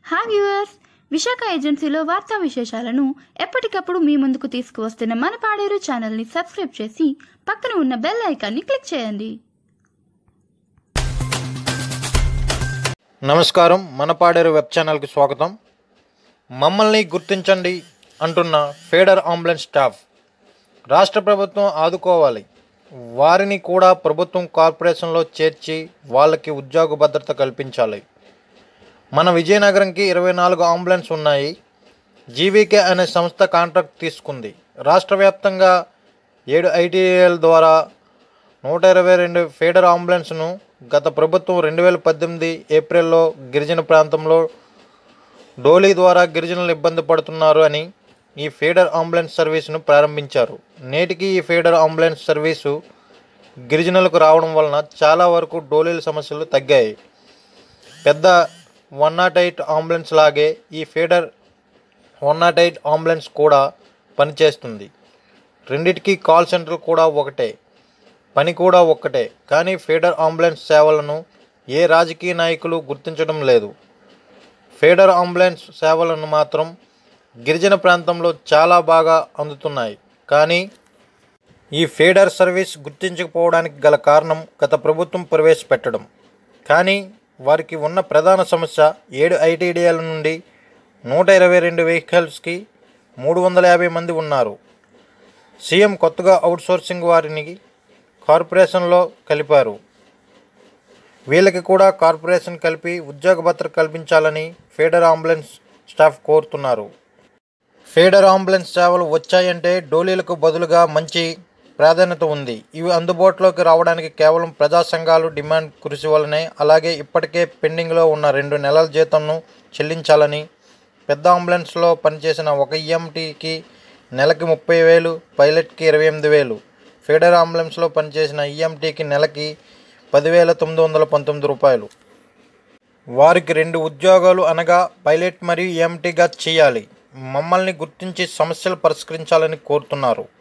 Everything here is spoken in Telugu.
హాయ్ వ్యూవర్స్ విశాఖ ఏజెన్సీలో వార్తా విశేషాలను ఎప్పటికప్పుడు మీ ముందుకు తీసుకువస్తున్న మన పాడేరు ఛానల్ని సబ్స్క్రైబ్ చేసి పక్కన ఉన్న బెల్ ఐకాన్ని క్లిక్ చేయండి నమస్కారం మన పాడేరు వెబ్ ఛానల్కి స్వాగతం మమ్మల్ని గుర్తించండి అంటున్న ఫేడర్ అంబులెన్స్ స్టాఫ్ రాష్ట్ర ప్రభుత్వం ఆదుకోవాలి వారిని కూడా ప్రభుత్వం కార్పొరేషన్లో చేర్చి వాళ్ళకి ఉద్యోగ భద్రత కల్పించాలి మన విజయనగరంకి ఇరవై నాలుగు అంబులెన్స్ ఉన్నాయి జీవీకే అనే సంస్థ కాంట్రాక్ట్ తీసుకుంది రాష్ట్ర వ్యాప్తంగా ఏడు ఐటీఐల ద్వారా నూట ఇరవై రెండు ఫీడర్ అంబులెన్స్ను గత ప్రభుత్వం రెండు వేల పద్దెనిమిది ఏప్రిల్లో గిరిజన ప్రాంతంలో డోలీ ద్వారా గిరిజనులు ఇబ్బంది పడుతున్నారు అని ఈ ఫీడర్ అంబులెన్స్ సర్వీసును ప్రారంభించారు నేటికి ఈ ఫీడర్ అంబులెన్స్ సర్వీసు గిరిజనులకు రావడం వలన చాలా వరకు డోలీల సమస్యలు తగ్గాయి పెద్ద వన్ నాట్ ఎయిట్ అంబులెన్స్ లాగే ఈ feeder one not eight ambulance కూడా పనిచేస్తుంది రెండిటికి కాల్ సెంటర్ కూడా ఒకటే పని కూడా ఒక్కటే కానీ ఫీడర్ అంబులెన్స్ సేవలను ఏ రాజకీయ నాయకులు గుర్తించడం లేదు ఫీడర్ అంబులెన్స్ సేవలను మాత్రం గిరిజన ప్రాంతంలో చాలా బాగా అందుతున్నాయి కానీ ఈ ఫీడర్ సర్వీస్ గుర్తించకపోవడానికి గల కారణం గత ప్రభుత్వం ప్రవేశపెట్టడం కానీ వారికి ఉన్న ప్రధాన సమస్య ఏడు ఐటీడీఎల నుండి నూట ఇరవై రెండు వెహికల్స్కి మూడు వందల యాభై మంది ఉన్నారు సీఎం కొత్తగా అవుట్సోర్సింగ్ వారిని కార్పొరేషన్లో కలిపారు వీళ్ళకి కూడా కార్పొరేషన్ కలిపి ఉద్యోగ భద్రత కల్పించాలని ఫీడర్ అంబులెన్స్ స్టాఫ్ కోరుతున్నారు ఫీడర్ అంబులెన్స్ సేవలు వచ్చాయంటే డోలీలకు బదులుగా మంచి ప్రాధాన్యత ఉంది ఇవి అందుబాటులోకి రావడానికి కేవలం ప్రజా సంఘాలు డిమాండ్ కృషి వల్లనే అలాగే ఇప్పటికే పెండింగ్లో ఉన్న రెండు నెలల జీతంను చెల్లించాలని పెద్ద అంబులెన్స్లో పనిచేసిన ఒక ఈఎంటీకి నెలకి ముప్పై వేలు పైలట్కి ఇరవై ఎనిమిది వేలు ఫీడర్ అంబులెన్స్లో పనిచేసిన ఈఎంటీకి నెలకి పదివేల తొమ్మిది వందల పంతొమ్మిది రూపాయలు వారికి రెండు ఉద్యోగాలు అనగా పైలట్ మరియు ఈఎంటీగా చేయాలి మమ్మల్ని గుర్తించి సమస్యలు పరిష్కరించాలని కోరుతున్నారు